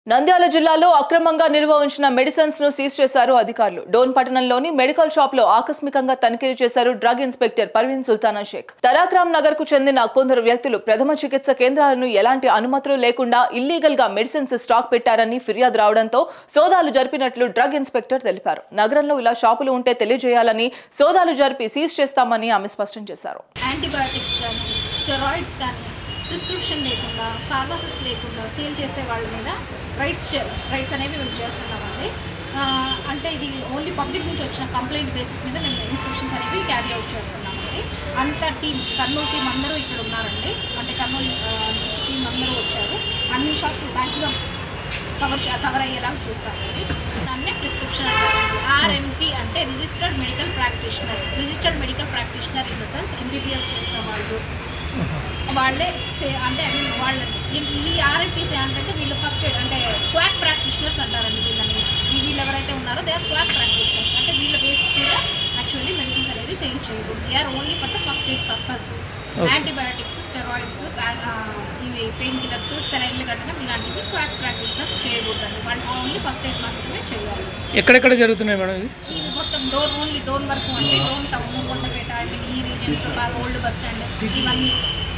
నంద్యాల జిల్లాలో అక్రమంగా నిల్వ ఉంచిన మెడిసిన్స్ ను సీజ్ చేశారు అధికారులు డోన్ పట్టణంలోని మెడికల్ షాప్ లో ఆకస్మికంగా తనిఖీలు చేశారు డ్రగ్ ఇన్స్పెక్టర్ పర్వీన్ సుల్తానా షేక్ తరాక్రామ్ నగర్ కు చెందిన కొందరు వ్యక్తులు ప్రథమ చికిత్స కేంద్రాలను ఎలాంటి అనుమతులు లేకుండా ఇల్లీగల్ గా మెడిసిన్స్ స్టాక్ పెట్టారని ఫిర్యాదు రావడంతో సోదాలు జరిపినట్లు డ్రగ్ ఇన్స్పెక్టర్ తెలిపారు నగరంలో ఇలా షాపులు ఉంటే తెలియజేయాలని సోదాలు జరిపి సీజ్ చేస్తామని ఆమె స్పష్టం చేశారు యాంటీబయాటిక్స్ కానీ స్టెరాయిడ్స్ కానీ ప్రిస్క్రిప్షన్ లేకుండా ఫార్మసిస్ట్ లేకుండా సేల్ చేసే వాళ్ళ మీద రైట్స్ రైట్స్ అనేవి మేము చేస్తున్నామండి ఆ, అంటే ఇది ఓన్లీ పబ్లిక్ నుంచి వచ్చిన కంప్లైంట్ బేసిస్ మీద మేము ఇన్స్పెక్షన్స్ అనేవి క్యారీ అవుట్ చేస్తున్నామండి అంత టీం కర్నూలు టీం అందరూ ఇక్కడ ఉన్నారండి అంటే కర్నూలు ఆ, నుంచి టీం అందరూ వచ్చారు అన్ని షాప్స్ మ్యాక్సిమం కవర్ కవర్ అయ్యేలాగా చూస్తామండి దాన్నే ప్రిస్క్రిప్షన్ అంటారండి ఆర్ఎంపీ అంటే registered medical practitioner registered medical practitioner in the sense MBBS చేసిన వాళ్ళు వాళ్ళే సే అంటే I mean వాళ్ళని ఈ- ఈ ఆర్ఎంపీస్ ఏంటంటే వీళ్ళు ఫస్ట్ ఎయిడ్ అంటే క్వాక్ ప్రాక్టీషనర్స్ అంటారండి వీళ్ళని ఈ వీళ్ళు ఎవరైతే ఉన్నారో దే ఆర్ క్వాక్ ప్రాక్టీషనర్స్ అంటే వీళ్ళ బేసిస్ మీద యాక్చువల్లీ మెడిసిన్స్ అనేది సేల్ చేయకూడదు they are only for the first aid purpose antibiotics steroids ఇవి పెయిన్ కిల్లర్స్ సెలైన్లు కట్టడం ఇలాంటివి క్వాక్ ప్రాక్టీషనర్స్ చేయకూడదండి వాళ్ళు ఓన్లీ ఫస్ట్ ఎయిడ్ మాత్రమే చేయాలి ఎక్కడెక్కడ జరుగుతున్నాయి మేడం ఇది ఇది మొత్తం డోర్ ఓన్లీ డోర్ వరకు అంటే downtown Kondapeta I mean ఈ రీజియన్స్లో బాగా ఓల్డ్ బస్ స్టాండ్ ఇవన్నీ